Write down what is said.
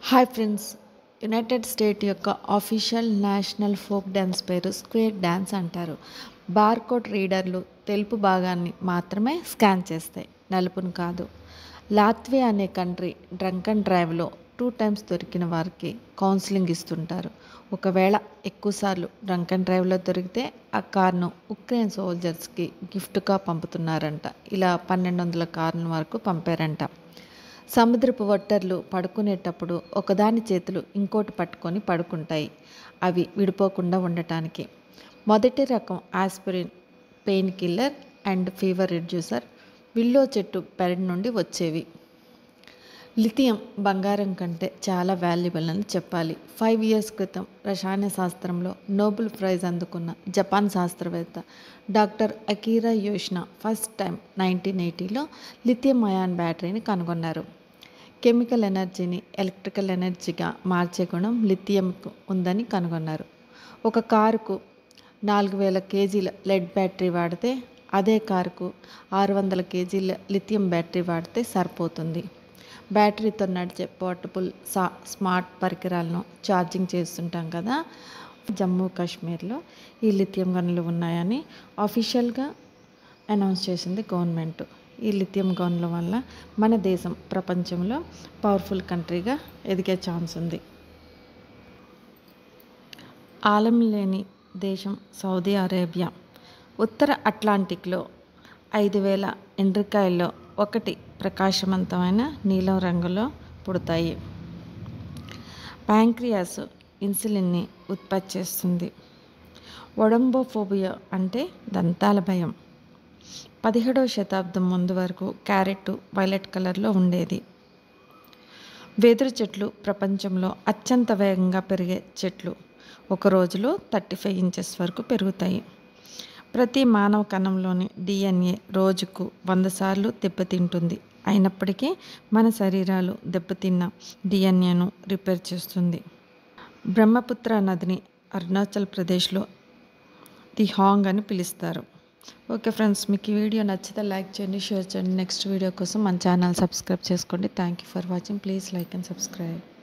hi friends United State యొక్క official national folk dance పేరు square dance అంటారు barcode రీడర్లు తెలుపు భాగాన్ని మాత్రమే స్కాన్ చేస్తాయి నలుపును కాదు లాత్వియా అనే కంట్రీ డ్రంక్ అండ్ డ్రైవ్లో టూ టైమ్స్ దొరికిన వారికి కౌన్సిలింగ్ ఇస్తుంటారు ఒకవేళ ఎక్కువసార్లు డ్రంక్ అండ్ డ్రైవ్లో దొరికితే ఆ కార్ను ఉక్రెయిన్ సోల్జర్స్కి గిఫ్ట్గా పంపుతున్నారంట ఇలా పన్నెండు వందల కార్ల వరకు పంపారంట సముద్రపు వట్టర్లు పడుకునేటప్పుడు ఒకదాని చేతులు ఇంకోటి పట్టుకొని పడుకుంటాయి అవి విడిపోకుండా ఉండటానికి మొదటి రకం aspirin pain killer and fever reducer willow చెట్టు పెరడ్ నుండి వచ్చేవి లిథియం బంగారం కంటే చాలా వాల్యుబుల్ అని చెప్పాలి ఫైవ్ ఇయర్స్ క్రితం రసాయన శాస్త్రంలో నోబెల్ ప్రైజ్ అందుకున్న జపాన్ శాస్త్రవేత్త doctor Akira Yoshino first time nineteen ఎయిటీలో లిథియం అయాన్ బ్యాటరీని కనుగొన్నారు కెమికల్ ఎనర్జీని ఎలక్ట్రికల్ ఎనర్జీగా మార్చే గుణం లిథియంకు ఉందని కనుగొన్నారు ఒక కారుకు నాలుగు వేల కేజీల లెడ్ బ్యాటరీ వాడితే అదే కారుకు ఆరు వందల కేజీల లిథియం బ్యాటరీ వాడితే సరిపోతుంది బ్యాటరీతో నడిచే పోర్టబుల్ సా స్మార్ట్ పరికరాలను ఛార్జింగ్ చేస్తుంటాం కదా జమ్మూ కాశ్మీర్లో ఈ లిథియం గనులు ఉన్నాయని అఫీషియల్గా అనౌన్స్ చేసింది గవర్నమెంట్ ఈ లిథియం గనుల వల్ల మన దేశం ప్రపంచంలో పవర్ఫుల్ కంట్రీగా ఎదిగే ఛాన్స్ ఉంది ఆలం లేని దేశం సౌదీ అరేబియా ఉత్తర అట్లాంటిక్లో ఐదు వేల ఎండ్రికాయల్లో ఒకటి ప్రకాశవంతమైన నీలం రంగులో పుడతాయి ప్యాంక్రియాస్ ఇన్సులిన్ని ఉత్పత్తి చేస్తుంది ఒడంబోఫోబియా అంటే దంతాల భయం పదిహేడవ శతాబ్దం ముందు వరకు క్యారెట్ వైలెట్ కలర్లో ఉండేది వెదురు చెట్లు ప్రపంచంలో అత్యంత వేగంగా పెరిగే చెట్లు ఒక రోజులో థర్టీ ఫైవ్ ఇంచెస్ వరకు పెరుగుతాయి ప్రతి మానవ కణంలోని డిఎన్ఏ రోజుకు వంద సార్లు దెబ్బతింటుంది అయినప్పటికీ మన శరీరాలు దెబ్బతిన్న డిఎన్ఏను రిపేర్ చేస్తుంది బ్రహ్మపుత్ర నదిని అరుణాచల్ ప్రదేశ్లో ది హాంగ్ అని పిలుస్తారు ఓకే ఫ్రెండ్స్ మీకు ఈ వీడియో నచ్చితే లైక్ చేయండి షేర్ చేయండి నెక్స్ట్ వీడియో కోసం మన ఛానల్ సబ్స్క్రైబ్ చేసుకోండి thank you for watching please like and subscribe